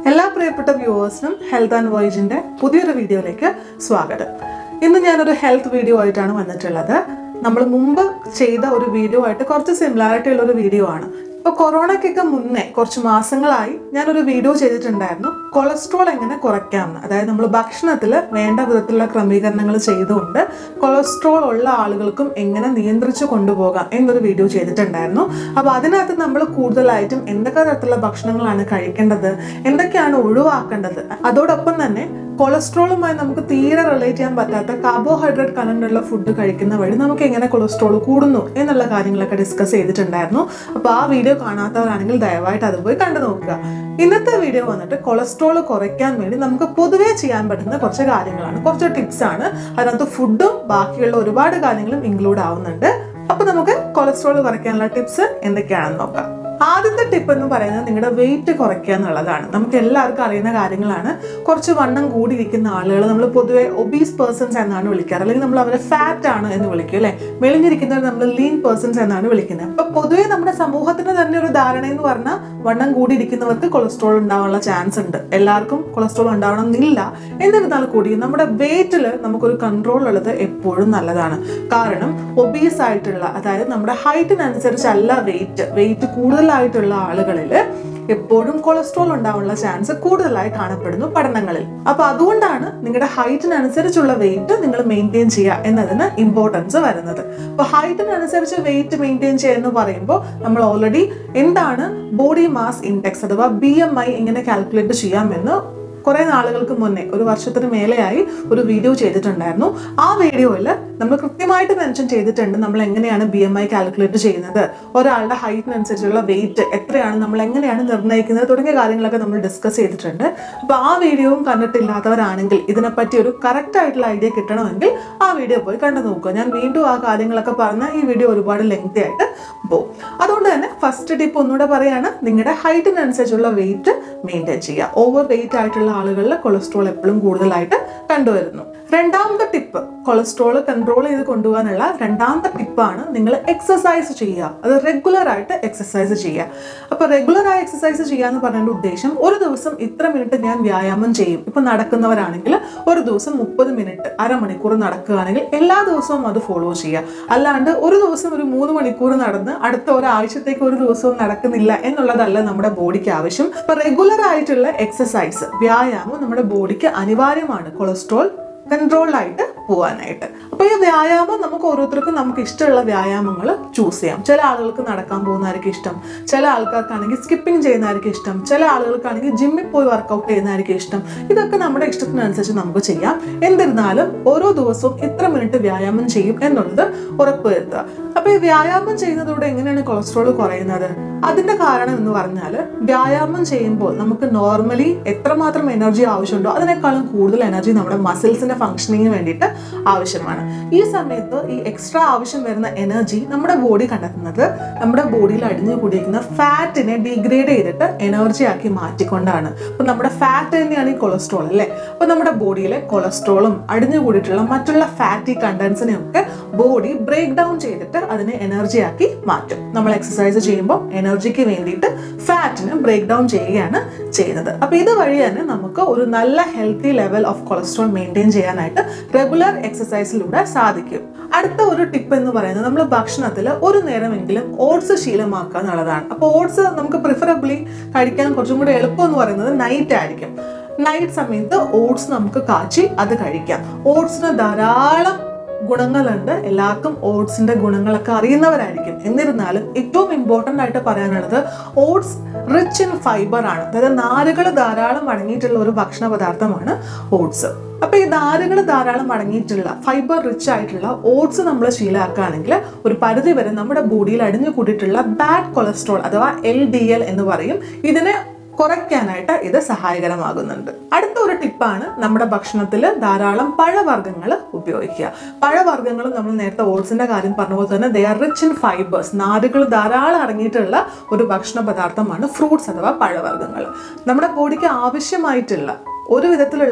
എല്ലാ പ്രിയപ്പെട്ട വ്യൂവേഴ്സിനും health and വോയിജിന്റെ പുതിയൊരു വീഡിയോയിലേക്ക് സ്വാഗതം ഇന്ന് ഞാനൊരു ഹെൽത്ത് വീഡിയോ ആയിട്ടാണ് വന്നിട്ടുള്ളത് നമ്മൾ മുമ്പ് ചെയ്ത ഒരു വീഡിയോ ആയിട്ട് കുറച്ച് സിമിലാരിറ്റി ഉള്ള ഒരു വീഡിയോ ആണ് ഇപ്പോൾ കൊറോണയ്ക്കൊക്കെ മുന്നേ കുറച്ച് മാസങ്ങളായി ഞാനൊരു വീഡിയോ ചെയ്തിട്ടുണ്ടായിരുന്നു കൊളസ്ട്രോൾ എങ്ങനെ കുറയ്ക്കാമെന്ന് അതായത് നമ്മൾ ഭക്ഷണത്തിൽ വേണ്ട വിധത്തിലുള്ള ക്രമീകരണങ്ങൾ ചെയ്തുകൊണ്ട് കൊളസ്ട്രോൾ ഉള്ള ആളുകൾക്കും എങ്ങനെ നിയന്ത്രിച്ചു കൊണ്ടുപോകാം എന്നൊരു വീഡിയോ ചെയ്തിട്ടുണ്ടായിരുന്നു അപ്പോൾ അതിനകത്ത് നമ്മൾ കൂടുതലായിട്ടും എന്തൊക്കെ തരത്തിലുള്ള ഭക്ഷണങ്ങളാണ് കഴിക്കേണ്ടത് എന്തൊക്കെയാണ് ഒഴിവാക്കേണ്ടത് അതോടൊപ്പം തന്നെ കൊളസ്ട്രോളുമായി നമുക്ക് തീരെ റിലേറ്റ് ചെയ്യാൻ പറ്റാത്ത കാർബോഹൈഡ്രേറ്റ് കണ്ടന്റുള്ള ഫുഡ് കഴിക്കുന്ന വഴി നമുക്ക് എങ്ങനെ കൊളസ്ട്രോൾ കൂടുന്നു എന്നുള്ള കാര്യങ്ങളൊക്കെ ഡിസ്കസ് ചെയ്തിട്ടുണ്ടായിരുന്നു അപ്പോൾ ആ വീഡിയോ കാണാത്തവരാണെങ്കിൽ ദയവായിട്ട് അത് പോയി കണ്ടു നോക്കുക ഇന്നത്തെ വീഡിയോ വന്നിട്ട് കൊളസ്ട്രോൾ കുറയ്ക്കാൻ വേണ്ടി നമുക്ക് പൊതുവേ ചെയ്യാൻ പറ്റുന്ന കുറച്ച് കാര്യങ്ങളാണ് കുറച്ച് ടിപ്സ് ആണ് അതിനകത്ത് ഫുഡും ബാക്കിയുള്ള ഒരുപാട് കാര്യങ്ങളും ഇൻക്ലൂഡ് ആവുന്നുണ്ട് അപ്പൊ നമുക്ക് കൊളസ്ട്രോൾ കുറയ്ക്കാനുള്ള ടിപ്സ് എന്തൊക്കെയാണെന്ന് നോക്കാം ആദ്യത്തെ ടിപ്പ് എന്ന് പറയുന്നത് നിങ്ങളുടെ വെയിറ്റ് കുറയ്ക്കുക എന്നുള്ളതാണ് നമുക്ക് എല്ലാവർക്കും അറിയുന്ന കാര്യങ്ങളാണ് കുറച്ച് വണ്ണം കൂടിയിരിക്കുന്ന ആളുകൾ നമ്മൾ പൊതുവെ ഒബീസ് പേഴ്സൺസ് എന്നാണ് വിളിക്കാറ് അല്ലെങ്കിൽ നമ്മൾ അവരെ ഫാറ്റ് ആണ് എന്ന് വിളിക്കും അല്ലെ മെലിഞ്ഞിരിക്കുന്നവർ നമ്മൾ ലീൻ പേഴ്സൺസ് എന്നാണ് വിളിക്കുന്നത് അപ്പൊ പൊതുവെ നമ്മുടെ സമൂഹത്തിന് തന്നെ ഒരു ധാരണ എന്ന് പറഞ്ഞാൽ വണ്ണം കൂടിയിരിക്കുന്നവർക്ക് കൊളസ്ട്രോൾ ഉണ്ടാവാനുള്ള ചാൻസ് ഉണ്ട് എല്ലാവർക്കും കൊളസ്ട്രോൾ ഉണ്ടാവണം എന്നില്ല എന്നിരുന്നാൽ കൂടി നമ്മുടെ വെയിറ്റിൽ നമുക്കൊരു കൺട്രോൾ ഉള്ളത് എപ്പോഴും നല്ലതാണ് കാരണം ഒബീസ് ആയിട്ടുള്ള അതായത് നമ്മുടെ ഹൈറ്റിനനുസരിച്ചല്ല വെയിറ്റ് വെയിറ്റ് കൂടുതലായിട്ടുള്ള ആളുകളിൽ എപ്പോഴും കൊളസ്ട്രോൾ ഉണ്ടാവാനുള്ള ചാൻസ് കൂടുതലായി കാണപ്പെടുന്നു പഠനങ്ങളിൽ അപ്പൊ അതുകൊണ്ടാണ് നിങ്ങളുടെ ഹൈറ്റിനനുസരിച്ചുള്ള വെയിറ്റ് നിങ്ങൾ മെയിൻറ്റെയിൻ ചെയ്യുക എന്നതിന് ഇമ്പോർട്ടൻസ് വരുന്നത് അപ്പൊ ഹൈറ്റിനനുസരിച്ച് വെയിറ്റ് മെയിൻറ്റെയിൻ ചെയ്യുക എന്ന് പറയുമ്പോൾ നമ്മൾ ഓൾറെഡി എന്താണ് ബോഡി മാസ് ഇൻഡെക്സ് അഥവാ ബി എം ഐ എങ്ങനെ കാൽക്കുലേറ്റ് ചെയ്യാമെന്ന് കുറെ നാളുകൾക്ക് മുന്നേ ഒരു വർഷത്തിന് മേലെയായി ഒരു വീഡിയോ ചെയ്തിട്ടുണ്ടായിരുന്നു ആ വീഡിയോയിൽ നമ്മൾ കൃത്യമായിട്ട് മെൻഷൻ ചെയ്തിട്ടുണ്ട് നമ്മൾ എങ്ങനെയാണ് ബി എം ഐ കാൽക്കുലേറ്റ് ചെയ്യുന്നത് ഒരാളുടെ ഹൈറ്റിനനുസരിച്ചുള്ള വെയിറ്റ് എത്രയാണ് നമ്മൾ എങ്ങനെയാണ് നിർണ്ണയിക്കുന്നത് തുടങ്ങിയ കാര്യങ്ങളൊക്കെ നമ്മൾ ഡിസ്കസ് ചെയ്തിട്ടുണ്ട് അപ്പോൾ ആ വീഡിയോയും കണ്ടിട്ടില്ലാത്തവരാണെങ്കിൽ ഇതിനെപ്പറ്റി ഒരു കറക്റ്റ് ആയിട്ടുള്ള ഐഡിയ കിട്ടണമെങ്കിൽ ആ വീഡിയോ പോയി കണ്ടു നോക്കുക ഞാൻ വീണ്ടും ആ കാര്യങ്ങളൊക്കെ പറഞ്ഞ ഈ വീഡിയോ ഒരുപാട് ലെങ്തി ആയിട്ട് പോകും അതുകൊണ്ട് തന്നെ ഫസ്റ്റ് ടിപ്പ് ഒന്നുകൂടെ പറയാണ് നിങ്ങളുടെ ഹൈറ്റിനനുസരിച്ചുള്ള വെയിറ്റ് മെയിൻറ്റെയിൻ ചെയ്യുക ഓവർ വെയിറ്റ് ആയിട്ടുള്ള ആളുകളിൽ കൊളസ്ട്രോൾ എപ്പോഴും കൂടുതലായിട്ട് കണ്ടുവരുന്നു രണ്ടാമത്തെ ടിപ്പ് കൊളസ്ട്രോൾ കൺട്രോൾ ചെയ്ത് കൊണ്ടുപോകാനുള്ള രണ്ടാമത്തെ ടിപ്പാണ് നിങ്ങൾ എക്സസൈസ് ചെയ്യുക അത് റെഗുലർ ആയിട്ട് എക്സസൈസ് ചെയ്യുക അപ്പോൾ റെഗുലർ ആയി എക്സസൈസ് ചെയ്യുക എന്ന് പറഞ്ഞ ഉദ്ദേശം ഒരു ദിവസം ഇത്ര മിനിറ്റ് ഞാൻ വ്യായാമം ചെയ്യും ഇപ്പൊ നടക്കുന്നവരാണെങ്കിൽ ഒരു ദിവസം മുപ്പത് മിനിറ്റ് അരമണിക്കൂർ നടക്കുകയാണെങ്കിൽ എല്ലാ ദിവസവും അത് ഫോളോ ചെയ്യുക അല്ലാണ്ട് ഒരു ദിവസം ഒരു മൂന്ന് മണിക്കൂർ നടന്ന് അടുത്ത ഒരാഴ്ചത്തേക്ക് ഒരു ദിവസവും നടക്കുന്നില്ല എന്നുള്ളതല്ല നമ്മുടെ ബോഡിക്ക് ആവശ്യം അപ്പൊ റെഗുലർ ആയിട്ടുള്ള എക്സസൈസ് വ്യായാമം നമ്മുടെ ബോഡിക്ക് അനിവാര്യമാണ് കൊളസ്ട്രോൾ കൺട്രോൾഡായിട്ട് പോകാനായിട്ട് അപ്പോൾ ഈ വ്യായാമം നമുക്ക് ഓരോരുത്തർക്കും നമുക്ക് ഇഷ്ടമുള്ള വ്യായാമങ്ങൾ ചൂസ് ചെയ്യാം ചില ആളുകൾക്ക് നടക്കാൻ പോകുന്നതായിരിക്കും ഇഷ്ടം ചില ആൾക്കാർക്കാണെങ്കിൽ സ്കിപ്പിംഗ് ചെയ്യുന്നതായിരിക്കും ഇഷ്ടം ചില ആളുകൾക്കാണെങ്കിൽ ജിമ്മിൽ പോയി വർക്കൗട്ട് ചെയ്യുന്നതായിരിക്കും ഇഷ്ടം ഇതൊക്കെ നമ്മുടെ ഇഷ്ടത്തിനനുസരിച്ച് നമുക്ക് ചെയ്യാം എന്നിരുന്നാലും ഓരോ ദിവസവും ഇത്ര മിനിറ്റ് വ്യായാമം ചെയ്യും എന്നുള്ളത് ഉറപ്പുവരുത്തുക അപ്പോൾ ഈ വ്യായാമം ചെയ്യുന്നതോടെ എങ്ങനെയാണ് കൊളസ്ട്രോൾ കുറയുന്നത് അതിന്റെ കാരണം എന്ന് പറഞ്ഞാൽ വ്യായാമം ചെയ്യുമ്പോൾ നമുക്ക് നോർമലി എത്രമാത്രം എനർജി ആവശ്യമുണ്ടോ അതിനേക്കാളും കൂടുതൽ എനർജി നമ്മുടെ മസിൽസിന്റെ ഫംഗ്ഷനിങ്ങിന് വേണ്ടിയിട്ട് ആവശ്യമാണ് ഈ സമയത്ത് ഈ എക്സ്ട്രാ ആവശ്യം വരുന്ന എനർജി നമ്മുടെ ബോഡി കണ്ടെത്തുന്നത് നമ്മുടെ ബോഡിയിൽ അടിഞ്ഞു കൂടിയിരിക്കുന്ന ഫാറ്റിനെ ഡിഗ്രേഡ് ചെയ്തിട്ട് എനർജി ആക്കി മാറ്റിക്കൊണ്ടാണ് അപ്പൊ നമ്മുടെ ഫാറ്റ് തന്നെയാണ് ഈ കൊളസ്ട്രോൾ അല്ലേ അപ്പൊ നമ്മുടെ ബോഡിയിലെ കൊളസ്ട്രോളും അടിഞ്ഞു കൂടിയിട്ടുള്ള മറ്റുള്ള ഫാറ്റി കണ്ടൻസിനെ ഒക്കെ ബോഡി ബ്രേക്ക് ഡൗൺ ചെയ്തിട്ട് അതിനെ എനർജി ആക്കി മാറ്റും നമ്മൾ എക്സസൈസ് ചെയ്യുമ്പോൾ എനർജിക്ക് വേണ്ടിയിട്ട് ഫാറ്റിന് ബ്രേക്ക് ഡൗൺ ചെയ്യുകയാണ് ചെയ്യുന്നത് അപ്പൊ ഇതുവഴി തന്നെ നമുക്ക് ഒരു നല്ല healthy level of cholesterol maintain ചെയ്യാനായിട്ട് റെഗുലർ എക്സസൈസിലൂടെ സാധിക്കും അടുത്ത ഒരു ടിപ്പ് എന്ന് പറയുന്നത് നമ്മൾ ഭക്ഷണത്തിൽ ഒരു നേരമെങ്കിലും ഓട്സ് ശീലമാക്കുക എന്നുള്ളതാണ് അപ്പോൾ ഓട്സ് നമുക്ക് പ്രിഫറബിളി കഴിക്കാൻ കുറച്ചും കൂടി എളുപ്പം എന്ന് പറയുന്നത് നൈറ്റ് ആയിരിക്കും നൈറ്റ് സമയത്ത് ഓട്സ് നമുക്ക് കാച്ചി അത് കഴിക്കാം ഓട്സിന് ധാരാളം ഗുണങ്ങളുണ്ട് എല്ലാവർക്കും ഓട്സിന്റെ ഗുണങ്ങളൊക്കെ അറിയുന്നവരായിരിക്കും എന്നിരുന്നാലും ഏറ്റവും ഇമ്പോർട്ടൻ്റ് ആയിട്ട് പറയാനുള്ളത് ഓട്സ് റിച്ച് ഇൻ ഫൈബർ ആണ് അതായത് നാരുകൾ ധാരാളം അടങ്ങിയിട്ടുള്ള ഒരു ഭക്ഷണ പദാർത്ഥമാണ് ഓട്സ് അപ്പൊ ഈ നാരുകൾ ധാരാളം അടങ്ങിയിട്ടുള്ള ഫൈബർ റിച്ച് ആയിട്ടുള്ള ഓട്സ് നമ്മൾ ശീലമാക്കുകയാണെങ്കിൽ ഒരു പരിധി വരെ നമ്മുടെ ബോഡിയിൽ അടിഞ്ഞു കൂടിയിട്ടുള്ള ബാഡ് കൊളസ്ട്രോൾ അഥവാ എൽ ഡി എൽ എന്ന് പറയും ഇതിനെ കുറയ്ക്കാനായിട്ട് ഇത് സഹായകരമാകുന്നുണ്ട് അടുത്ത ഒരു ടിപ്പാണ് നമ്മുടെ ഭക്ഷണത്തിൽ ധാരാളം പഴവർഗ്ഗങ്ങൾ ഉപയോഗിക്കുക പഴവർഗ്ഗങ്ങൾ നമ്മൾ നേരത്തെ ഓട്സിന്റെ കാര്യം പറഞ്ഞ പോലെ തന്നെ they are rich in fibres നാരുകൾ ധാരാളം അടങ്ങിയിട്ടുള്ള ഒരു ഭക്ഷണ പദാർത്ഥമാണ് ഫ്രൂട്ട്സ് അഥവാ പഴവർഗ്ഗങ്ങൾ നമ്മുടെ ബോഡിക്ക് ആവശ്യമായിട്ടുള്ള ഒരു വിധത്തിലുള്ള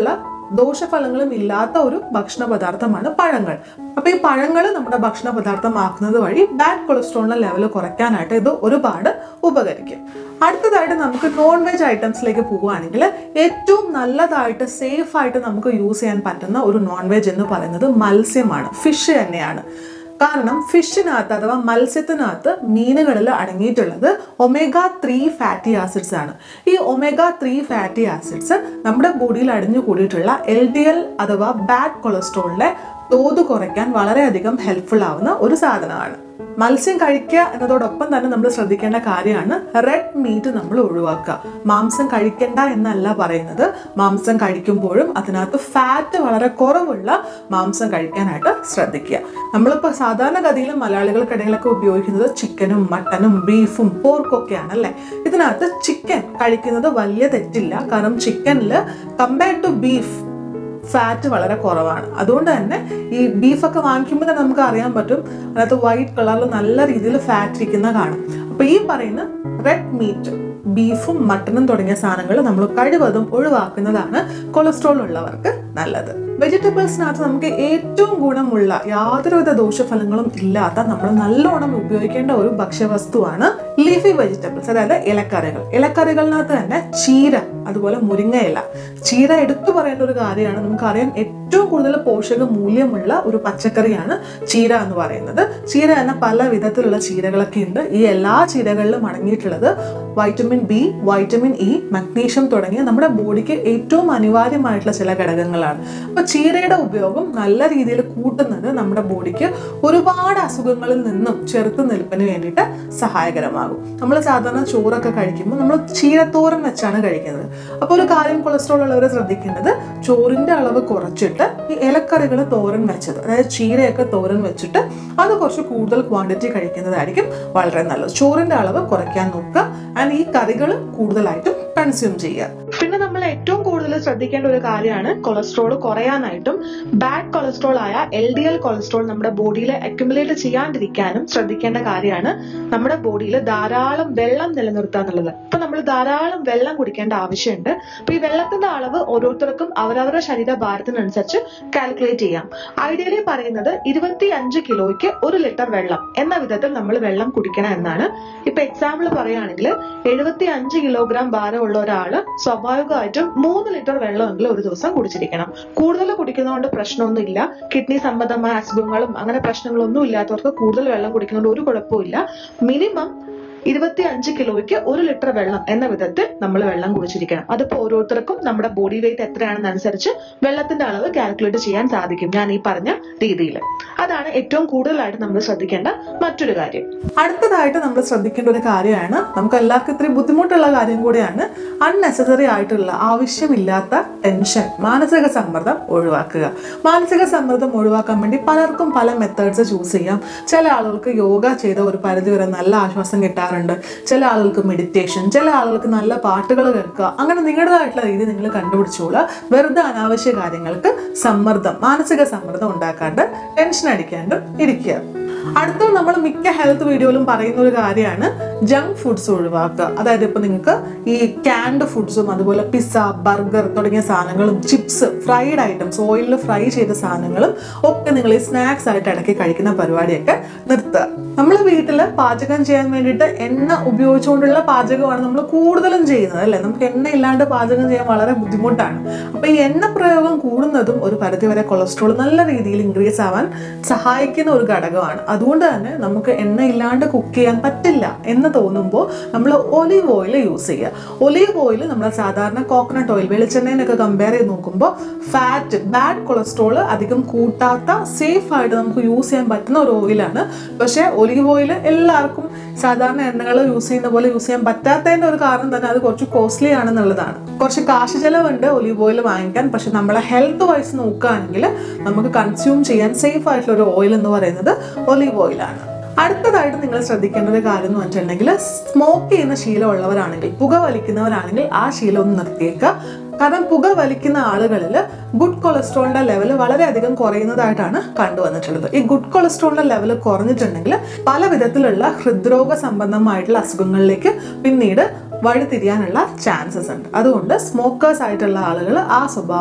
ദോഷഫലങ്ങളും ഇല്ലാത്ത ഒരു ഭക്ഷണ പദാർത്ഥമാണ് പഴങ്ങൾ അപ്പൊ ഈ പഴങ്ങൾ നമ്മുടെ ഭക്ഷണ പദാർത്ഥമാക്കുന്നത് വഴി ബാഡ് കൊളസ്ട്രോളിന്റെ ലെവൽ കുറയ്ക്കാനായിട്ട് ഇത് ഒരുപാട് ഉപകരിക്കും അടുത്തതായിട്ട് നമുക്ക് നോൺ വെജ് ഐറ്റംസിലേക്ക് പോവുകയാണെങ്കിൽ ഏറ്റവും നല്ലതായിട്ട് സേഫ് ആയിട്ട് നമുക്ക് യൂസ് ചെയ്യാൻ പറ്റുന്ന ഒരു നോൺ വെജ് എന്ന് പറയുന്നത് മത്സ്യമാണ് ഫിഷ് തന്നെയാണ് കാരണം ഫിഷിനകത്ത് അഥവാ മത്സ്യത്തിനകത്ത് മീനുകളിൽ അടങ്ങിയിട്ടുള്ളത് ഒമേഗ ത്രീ ഫാറ്റി ആസിഡ്സ് ആണ് ഈ ഒമേഗ ത്രീ ഫാറ്റി ആസിഡ്സ് നമ്മുടെ ബോഡിയിൽ അടിഞ്ഞു കൂടിയിട്ടുള്ള എൽ ഡി എൽ അഥവാ ബാഡ് കൊളസ്ട്രോളിന്റെ തോത് കുറയ്ക്കാൻ വളരെയധികം ഹെൽപ്ഫുൾ ആവുന്ന ഒരു സാധനമാണ് മത്സ്യം കഴിക്കുക എന്നതോടൊപ്പം തന്നെ നമ്മൾ ശ്രദ്ധിക്കേണ്ട കാര്യമാണ് റെഡ് മീറ്റ് നമ്മൾ ഒഴിവാക്കുക മാംസം കഴിക്കണ്ട എന്നല്ല പറയുന്നത് മാംസം കഴിക്കുമ്പോഴും അതിനകത്ത് ഫാറ്റ് വളരെ കുറവുള്ള മാംസം കഴിക്കാനായിട്ട് ശ്രദ്ധിക്കുക നമ്മളിപ്പോൾ സാധാരണഗതിയിൽ മലയാളികൾക്കിടയിലൊക്കെ ഉപയോഗിക്കുന്നത് ചിക്കനും മട്ടനും ബീഫും പോർക്കൊക്കെയാണ് അല്ലേ ഇതിനകത്ത് ചിക്കൻ കഴിക്കുന്നത് വലിയ തെറ്റില്ല കാരണം ചിക്കനിൽ കമ്പയർഡ് ടു ബീഫ് ഫാറ്റ് വളരെ കുറവാണ് അതുകൊണ്ട് തന്നെ ഈ ബീഫൊക്കെ വാങ്ങിക്കുമ്പോൾ തന്നെ നമുക്ക് അറിയാൻ പറ്റും അതിനകത്ത് വൈറ്റ് കളറിൽ നല്ല രീതിയിൽ ഫാറ്റ് ഇരിക്കുന്ന കാണും അപ്പോൾ ഈ പറയുന്ന റെഡ് മീറ്റ് ബീഫും മട്ടനും തുടങ്ങിയ സാധനങ്ങൾ നമ്മൾ കഴിവതും ഒഴിവാക്കുന്നതാണ് കൊളസ്ട്രോൾ ഉള്ളവർക്ക് നല്ലത് വെജിറ്റബിൾസിനകത്ത് നമുക്ക് ഏറ്റവും ഗുണമുള്ള യാതൊരുവിധ ദോഷഫലങ്ങളും ഇല്ലാത്ത നമ്മൾ നല്ലോണം ഉപയോഗിക്കേണ്ട ഒരു ഭക്ഷ്യവസ്തുവാണ് ലീഫി വെജിറ്റബിൾസ് അതായത് ഇലക്കറികൾ ഇലക്കറികളിനകത്ത് തന്നെ ചീര അതുപോലെ മുരിങ്ങയില ചീര എടുത്തു പറയേണ്ട ഒരു കാര്യമാണ് നമുക്കറിയാം ഏറ്റവും കൂടുതൽ പോഷക മൂല്യമുള്ള ഒരു പച്ചക്കറിയാണ് ചീര എന്ന് പറയുന്നത് ചീര തന്നെ പല വിധത്തിലുള്ള ചീരകളൊക്കെ ഉണ്ട് ഈ എല്ലാ ചീരകളിലും അടങ്ങിയിട്ടുള്ളത് vitamin B vitamin E magnesium തുടങ്ങിയ നമ്മുടെ ബോഡിക്ക് ഏറ്റവും അനിവാര്യമായിട്ടുള്ള ചില ഘടകങ്ങളാണ് അപ്പൊ ചീരയുടെ ഉപയോഗം നല്ല രീതിയിൽ കൂട്ടുന്നത് നമ്മുടെ ബോഡിക്ക് ഒരുപാട് അസുഖങ്ങളിൽ നിന്നും ചെറുത്ത് നിൽപ്പിന് വേണ്ടിയിട്ട് സഹായകരമാകും നമ്മൾ സാധാരണ ചോറൊക്കെ കഴിക്കുമ്പോൾ നമ്മൾ ചീരത്തോരൻ വെച്ചാണ് കഴിക്കുന്നത് അപ്പോൾ ഒരു കാര്യം കൊളസ്ട്രോൾ ഉള്ളവർ ശ്രദ്ധിക്കേണ്ടത് ചോറിന്റെ അളവ് കുറച്ചിട്ട് ഈ ഇലക്കറികൾ തോരൻ വെച്ചത് അതായത് ചീരയൊക്കെ തോരൻ വെച്ചിട്ട് അത് കുറച്ച് കൂടുതൽ ക്വാണ്ടിറ്റി കഴിക്കുന്നതായിരിക്കും വളരെ നല്ലത് ചോറിന്റെ അളവ് കുറയ്ക്കാൻ നോക്കുക ആൻഡ് ഈ കറികൾ കൂടുതലായിട്ടും കൺസ്യൂം ചെയ്യുക പിന്നെ നമ്മൾ ഏറ്റവും കൂടുതൽ ശ്രദ്ധിക്കേണ്ട ഒരു കാര്യമാണ് കൊളസ്ട്രോൾ കുറയാനായിട്ടും ബാഡ് കൊളസ്ട്രോൾ ആയ എൽ ഡി എൽ കൊളസ്ട്രോൾ നമ്മുടെ ബോഡിയിൽ അക്യുമുലേറ്റ് ചെയ്യാണ്ടിരിക്കാനും ശ്രദ്ധിക്കേണ്ട കാര്യമാണ് നമ്മുടെ ബോഡിയിൽ ധാരാളം വെള്ളം നിലനിർത്തുക എന്നുള്ളത് ഇപ്പൊ നമ്മൾ ധാരാളം വെള്ളം കുടിക്കേണ്ട ആവശ്യമുണ്ട് അപ്പൊ ഈ വെള്ളത്തിന്റെ അളവ് ഓരോരുത്തർക്കും അവരവരുടെ ശരീരഭാരത്തിനനുസരിച്ച് കാൽക്കുലേറ്റ് ചെയ്യാം ഐഡിയലി പറയുന്നത് ഇരുപത്തി അഞ്ച് കിലോയ്ക്ക് ഒരു ലിറ്റർ വെള്ളം എന്ന വിധത്തിൽ നമ്മൾ വെള്ളം കുടിക്കണം എന്നാണ് ഇപ്പൊ എക്സാമ്പിൾ പറയുകയാണെങ്കിൽ എഴുപത്തി അഞ്ച് കിലോഗ്രാം ഭാരമുള്ള ഒരാള് സ്വാഭാവികമായിട്ടും മൂന്ന് ലിറ്റർ വെള്ളമെങ്കിലും ഒരു ദിവസം കുടിച്ചിരിക്കണം കൂടുതൽ കുടിക്കുന്നതുകൊണ്ട് പ്രശ്നമൊന്നുമില്ല കിഡ്നി സംബന്ധമായ അസുഖങ്ങളും അങ്ങനെ പ്രശ്നങ്ങളൊന്നും ഇല്ലാത്തവർക്ക് കൂടുതൽ വെള്ളം കുടിക്കുന്നതുകൊണ്ട് ഒരു കുഴപ്പമില്ല മിനിമം ഇരുപത്തി അഞ്ച് കിലോയ്ക്ക് ഒരു ലിറ്റർ വെള്ളം എന്ന വിധത്തിൽ നമ്മൾ വെള്ളം കുടിച്ചിരിക്കണം അതിപ്പോ ഓരോരുത്തർക്കും നമ്മുടെ ബോഡി വെയിറ്റ് എത്രയാണെന്നനുസരിച്ച് വെള്ളത്തിന്റെ അളവ് കാൽക്കുലേറ്റ് ചെയ്യാൻ സാധിക്കും ഞാൻ ഈ പറഞ്ഞ രീതിയിൽ അതാണ് ഏറ്റവും കൂടുതലായിട്ട് നമ്മൾ ശ്രദ്ധിക്കേണ്ട മറ്റൊരു കാര്യം അടുത്തതായിട്ട് നമ്മൾ ശ്രദ്ധിക്കേണ്ട ഒരു കാര്യമാണ് നമുക്ക് എല്ലാവർക്കും ഇത്രയും ബുദ്ധിമുട്ടുള്ള കാര്യം കൂടിയാണ് അൺനെസസറി ആയിട്ടുള്ള ആവശ്യമില്ലാത്ത ടെൻഷൻ മാനസിക സമ്മർദ്ദം ഒഴിവാക്കുക മാനസിക സമ്മർദ്ദം ഒഴിവാക്കാൻ വേണ്ടി പലർക്കും പല മെത്തേഡ്സ് ചൂസ് ചെയ്യാം ചില ആളുകൾക്ക് യോഗ ചെയ്ത ഒരു പരിധിവരെ നല്ല ആശ്വാസം കിട്ടാറുണ്ട് ചില ആളുകൾക്ക് മെഡിറ്റേഷൻ ചില ആളുകൾക്ക് നല്ല പാട്ടുകൾ കേൾക്കുക അങ്ങനെ നിങ്ങളുടേതായിട്ടുള്ള രീതി നിങ്ങൾ കണ്ടുപിടിച്ചോളുക വെറുതെ അനാവശ്യ കാര്യങ്ങൾക്ക് സമ്മർദ്ദം മാനസിക സമ്മർദ്ദം ഉണ്ടാക്കാണ്ട് ടെൻഷൻ അടിക്കാണ്ട് ഇരിക്കുക അടുത്ത നമ്മൾ മിക്ക ഹെൽത്ത് വീഡിയോയിലും പറയുന്ന ഒരു കാര്യമാണ് ജങ്ക് ഫുഡ്സ് ഒഴിവാക്കുക അതായത് ഇപ്പൊ നിങ്ങൾക്ക് ഈ ക്യാൻഡ് ഫുഡ്സും അതുപോലെ പിസ്സ ബർഗർ തുടങ്ങിയ സാധനങ്ങളും ചിപ്സ് ഫ്രൈഡ് ഐറ്റംസ് ഓയിലിൽ ഫ്രൈ ചെയ്ത സാധനങ്ങളും ഒക്കെ നിങ്ങൾ ഈ സ്നാക്സ് ആയിട്ട് ഇടയ്ക്ക് കഴിക്കുന്ന പരിപാടിയൊക്കെ നിർത്തുക നമ്മൾ വീട്ടിൽ പാചകം ചെയ്യാൻ വേണ്ടിയിട്ട് എണ്ണ ഉപയോഗിച്ചുകൊണ്ടുള്ള പാചകമാണ് നമ്മൾ കൂടുതലും ചെയ്യുന്നത് അല്ലേ നമുക്ക് എണ്ണ ഇല്ലാണ്ട് പാചകം ചെയ്യാൻ വളരെ ബുദ്ധിമുട്ടാണ് അപ്പൊ ഈ എണ്ണ പ്രയോഗം കൂടുന്നതും ഒരു പരിധിവരെ കൊളസ്ട്രോൾ നല്ല രീതിയിൽ ഇൻക്രീസ് ആവാൻ സഹായിക്കുന്ന ഒരു ഘടകമാണ് അതുകൊണ്ട് തന്നെ നമുക്ക് എണ്ണ ഇല്ലാണ്ട് കുക്ക് ചെയ്യാൻ പറ്റില്ല എന്ന് തോന്നുമ്പോൾ നമ്മൾ ഒലീവ് ഓയിൽ യൂസ് ചെയ്യുക ഒലീവ് ഓയിൽ നമ്മൾ സാധാരണ കോക്കനട്ട് ഓയിൽ വെളിച്ചെണ്ണേനൊക്കെ കമ്പയർ ചെയ്ത് നോക്കുമ്പോൾ ഫാറ്റ് ബാഡ് കൊളസ്ട്രോൾ അധികം കൂട്ടാത്ത സേഫ് ആയിട്ട് നമുക്ക് യൂസ് ചെയ്യാൻ പറ്റുന്ന ഒരു ഓയിലാണ് പക്ഷേ ഒലീവ് ഓയിൽ എല്ലാവർക്കും സാധാരണ എണ്ണകൾ യൂസ് ചെയ്യുന്ന പോലെ യൂസ് ചെയ്യാൻ പറ്റാത്തതിന്റെ ഒരു കാരണം തന്നെ അത് കുറച്ച് കോസ്റ്റ്ലി ആണെന്നുള്ളതാണ് കുറച്ച് കാശ് ചെലവുണ്ട് ഒലീവ് ഓയിൽ വാങ്ങിക്കാൻ പക്ഷെ നമ്മളെ ഹെൽത്ത് വൈസ് നോക്കുകയാണെങ്കിൽ നമുക്ക് കൺസ്യൂം ചെയ്യാൻ സേഫ് ആയിട്ടുള്ള ഒരു ഓയിൽ എന്ന് പറയുന്നത് ഒലീവ് ഓയിലാണ് അടുത്തതായിട്ട് നിങ്ങൾ ശ്രദ്ധിക്കേണ്ട ഒരു കാര്യം എന്ന് വെച്ചിട്ടുണ്ടെങ്കിൽ സ്മോക്ക് ചെയ്യുന്ന ശീലമുള്ളവരാണെങ്കിൽ പുക വലിക്കുന്നവരാണെങ്കിൽ ആ ശീലം ഒന്ന് നിർത്തിയേക്കുക കാരണം പുക വലിക്കുന്ന ആളുകളിൽ ഗുഡ് കൊളസ്ട്രോളിന്റെ ലെവൽ വളരെയധികം കുറയുന്നതായിട്ടാണ് കണ്ടുവന്നിട്ടുള്ളത് ഈ ഗുഡ് കൊളസ്ട്രോളിന്റെ ലെവൽ കുറഞ്ഞിട്ടുണ്ടെങ്കിൽ പല വിധത്തിലുള്ള ഹൃദ്രോഗ സംബന്ധമായിട്ടുള്ള അസുഖങ്ങളിലേക്ക് പിന്നീട് വഴിതിരിയാനുള്ള ചാൻസസ് ഉണ്ട് അതുകൊണ്ട് സ്മോക്കേഴ്സ് ആയിട്ടുള്ള ആളുകൾ ആ സ്വഭാവം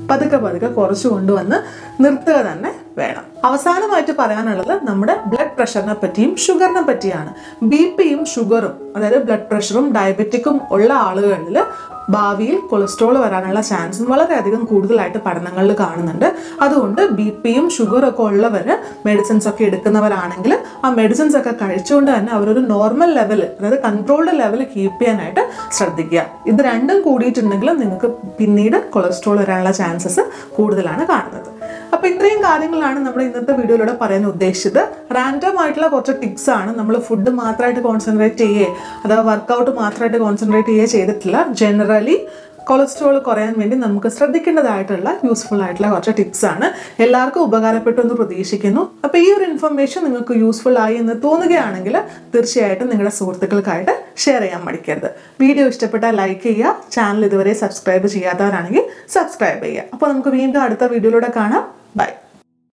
പതുക്കെ പതുക്കെ കുറച്ച് കൊണ്ടുവന്ന് നിർത്തുക തന്നെ വേണം അവസാനമായിട്ട് പറയാനുള്ളത് നമ്മുടെ ബ്ലഡ് പ്രഷറിനെ പറ്റിയും ഷുഗറിനെ പറ്റിയാണ് ബി പിയും ഷുഗറും അതായത് ബ്ലഡ് പ്രഷറും ഡയബറ്റിക്കും ഉള്ള ആളുകളിൽ ഭാവിയിൽ കൊളസ്ട്രോൾ വരാനുള്ള ചാൻസും വളരെയധികം കൂടുതലായിട്ട് പഠനങ്ങളിൽ കാണുന്നുണ്ട് അതുകൊണ്ട് ബി പിയും ഷുഗറും ഒക്കെ ഉള്ളവർ മെഡിസിൻസ് ഒക്കെ എടുക്കുന്നവരാണെങ്കിൽ ആ മെഡിസിൻസ് ഒക്കെ കഴിച്ചുകൊണ്ട് തന്നെ അവരൊരു നോർമൽ ലെവൽ അതായത് കൺട്രോൾഡ് ലെവൽ കീപ്പ് ചെയ്യാനായിട്ട് ശ്രദ്ധിക്കുക ഇത് രണ്ടും കൂടിയിട്ടുണ്ടെങ്കിൽ നിങ്ങൾക്ക് പിന്നീട് കൊളസ്ട്രോൾ വരാനുള്ള ചാൻസസ് കൂടുതലാണ് കാണുന്നത് അപ്പോൾ ഇത്രയും കാര്യങ്ങളാണ് നമ്മൾ ഇന്നത്തെ വീഡിയോയിലൂടെ പറയാൻ ഉദ്ദേശിച്ചത് റാൻഡം ആയിട്ടുള്ള കുറച്ച് ടിപ്സ് ആണ് നമ്മൾ ഫുഡ് മാത്രമായിട്ട് കോൺസെൻട്രേറ്റ് ചെയ്യേ അഥവാ വർക്കൗട്ട് മാത്രമായിട്ട് കോൺസെൻട്രേറ്റ് ചെയ്യുകയോ ചെയ്തിട്ടില്ല ജനറലി കൊളസ്ട്രോൾ കുറയാൻ വേണ്ടി നമുക്ക് ശ്രദ്ധിക്കേണ്ടതായിട്ടുള്ള യൂസ്ഫുൾ ആയിട്ടുള്ള കുറച്ച് ടിപ്സ് ആണ് എല്ലാവർക്കും ഉപകാരപ്പെട്ടു എന്ന് പ്രതീക്ഷിക്കുന്നു അപ്പോൾ ഈ ഒരു ഇൻഫർമേഷൻ നിങ്ങൾക്ക് യൂസ്ഫുൾ ആയി എന്ന് തോന്നുകയാണെങ്കിൽ തീർച്ചയായിട്ടും നിങ്ങളുടെ സുഹൃത്തുക്കൾക്കായിട്ട് ഷെയർ ചെയ്യാൻ മടിക്കരുത് വീഡിയോ ഇഷ്ടപ്പെട്ടാൽ ലൈക്ക് ചെയ്യുക ചാനൽ ഇതുവരെ സബ്സ്ക്രൈബ് ചെയ്യാത്തവരാണെങ്കിൽ സബ്സ്ക്രൈബ് ചെയ്യുക അപ്പോൾ നമുക്ക് വീണ്ടും അടുത്ത വീഡിയോയിലൂടെ കാണാം ബൈ